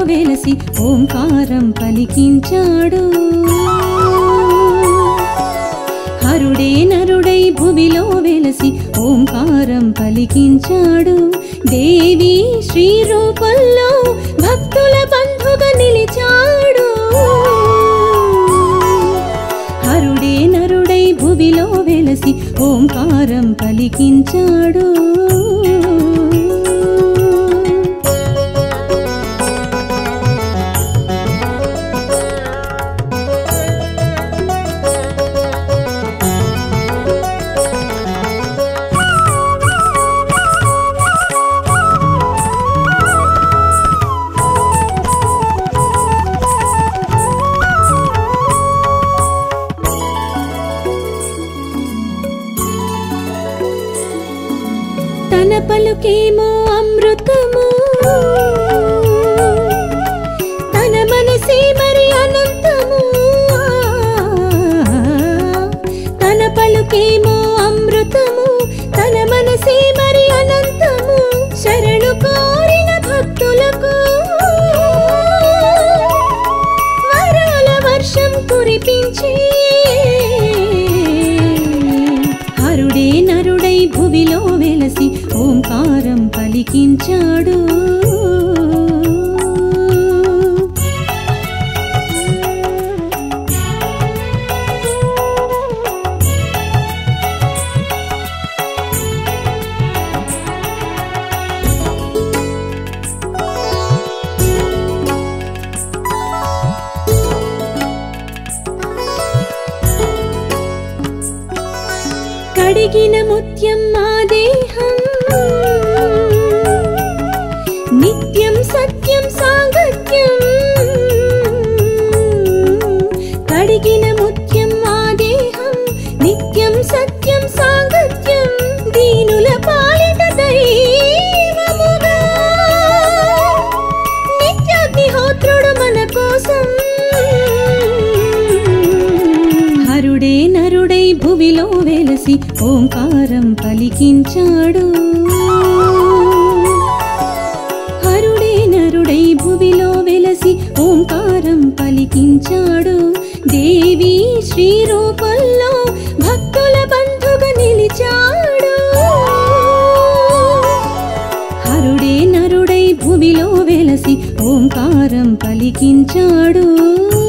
వెలసి ఓంకారం పలికించాడు హరుడే నరుడై భువిలో వెలసి ఓంకారం పలికించాడు దేవి శ్రీ రూపంలో భక్తుల బంధుగా నిలిచాడు హరుడే నరుడై భువిలో వెలసి ఓంకారం పలికించాడు తన పలుకేమో అమృతము తన మనసే మరి అనంతము తన పలుకేమో అమృతము తన మనసే మరి అనంతము శరణు కోరిన భక్తులకు వరాల వర్షం కురిపించి హరుడే నరుడై భువిలో వెలసి ఓంకారం పలికించాడు కడిగిన ముత్యం మా దేహం నిత్యం సత్యం సాంగత్యం కడిగిన ముత్యం మా దేహం నిత్యం సత్యం సాంగత్యం దీనుల పాలిట దైవముగా నిత్యాగ్నిహోత్రుడు మన కోసం హరుడే నరుడై భువిలో వెలసి ఓంకారం పలికించాడు హరుడే నరుడై భువిలో వెలసి ఓంకారం పలికించాడు దేవి శ్రీ రూపంలో భక్తుల బంధుగా నిలిచాడు హరుడే నరుడై భువిలో వెలసి ఓంకారం పలికించాడు